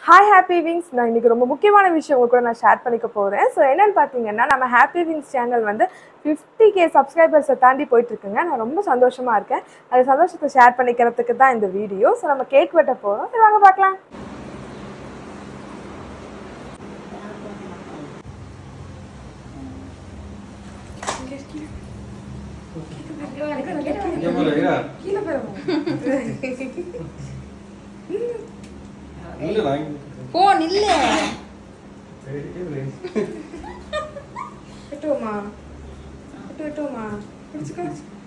hi happy wings நான் இன்னைக்கு ரொம்ப முக்கியமான விஷயம் உங்க கூட நான் ஷேர் பண்ணிக்க போகிறேன் ஸோ என்னன்னு பார்த்தீங்கன்னா நம்ம ஹாப்பி விங்ஸ் சேனல் வந்து ஃபிஃப்டி கே சப்ஸ்கிரைபர்ஸை தாண்டி போயிட்டு இருக்குங்க நான் ரொம்ப சந்தோஷமா இருக்கேன் அந்த சந்தோஷத்தை ஷேர் பண்ணிக்கிறதுக்கு தான் இந்த வீடியோ ஸோ நம்ம கேக் வெட்ட போகிறோம் சரி வாங்க பார்க்கலாம் கீழே போ நில்ல வெட்டுவோமா வெட்டு வெட்டுவோமா பிடிச்சிக்கோ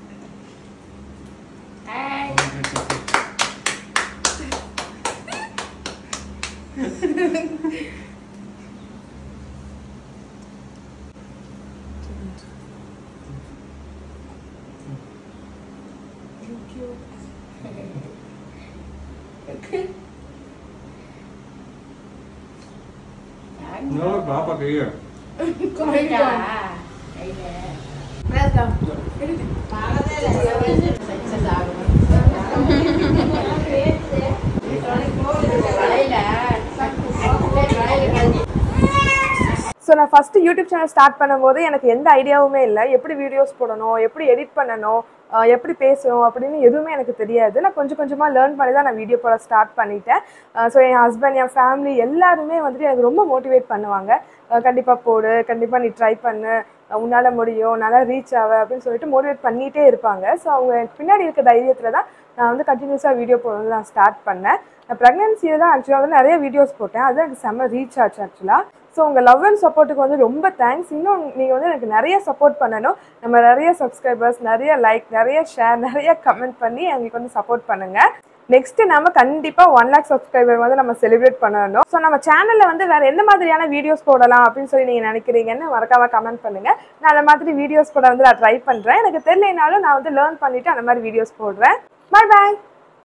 பாப்பா கைய ஸோ நான் ஃபஸ்ட்டு யூடியூப் சேனல் ஸ்டார்ட் பண்ணும்போது எனக்கு எந்த ஐடியாவுமே இல்லை எப்படி வீடியோஸ் போடணும் எப்படி எடிட் பண்ணணும் அஹ் எப்படி பேசணும் அப்படின்னு எதுவுமே எனக்கு தெரியாது நான் கொஞ்சம் கொஞ்சமாக லேர்ன் பண்ணி தான் நான் வீடியோ போட ஸ்டார்ட் பண்ணிட்டேன் ஸோ என் ஹஸ்பண்ட் என் ஃபேமிலி எல்லாருமே வந்துட்டு எனக்கு ரொம்ப மோட்டிவேட் பண்ணுவாங்க கண்டிப்பாக போடு கண்டிப்பாக நீ ட்ரை பண்ணு உன்னால் முடியும் நல்லா ரீச் ஆக அப்படின்னு சொல்லிட்டு மோட்டிவேட் பண்ணிகிட்டே இருப்பாங்க ஸோ அவங்க எனக்கு பின்னாடி இருக்க தைரியத்தில் தான் நான் வந்து கண்டினியூஸாக வீடியோ போடுறது நான் ஸ்டார்ட் பண்ணேன் நான் ப்ரெக்னன்சியில் தான் ஆக்சுவலாக வந்து நிறைய வீடியோஸ் போட்டேன் அது எனக்கு செம்ம ரீச் ஆச்சு ஆக்சுவலாக ஸோ உங்கள் லவ் அண்ட் சப்போர்ட்டுக்கு வந்து ரொம்ப தேங்க்ஸ் இன்னும் நீங்கள் வந்து எனக்கு நிறைய சப்போர்ட் பண்ணணும் நம்ம நிறைய சப்ஸ்கிரைபர்ஸ் நிறைய லைக் நிறைய ஷேர் நிறைய கமெண்ட் பண்ணி எங்களுக்கு வந்து சப்போர்ட் பண்ணுங்கள் நெக்ஸ்ட் நம்ம கண்டிப்பாக ஒன் லேக் சப்ஸ்கிரைபர் வந்து நம்ம செலிப்ரேட் பண்ணணும் ஸோ நம்ம சேனலில் வந்து வேறு எந்த மாதிரியான வீடியோஸ் போடலாம் அப்படின்னு சொல்லி நீங்கள் நினைக்கிறீங்கன்னு மறக்காம கமெண்ட் பண்ணுங்கள் நான் அந்த மாதிரி வீடியோஸ் போட வந்து நான் ட்ரை பண்ணுறேன் எனக்கு தெரியலனாலும் நான் வந்து லேர்ன் பண்ணிவிட்டு அந்த மாதிரி வீடியோஸ் போடுறேன் பாய் பாய்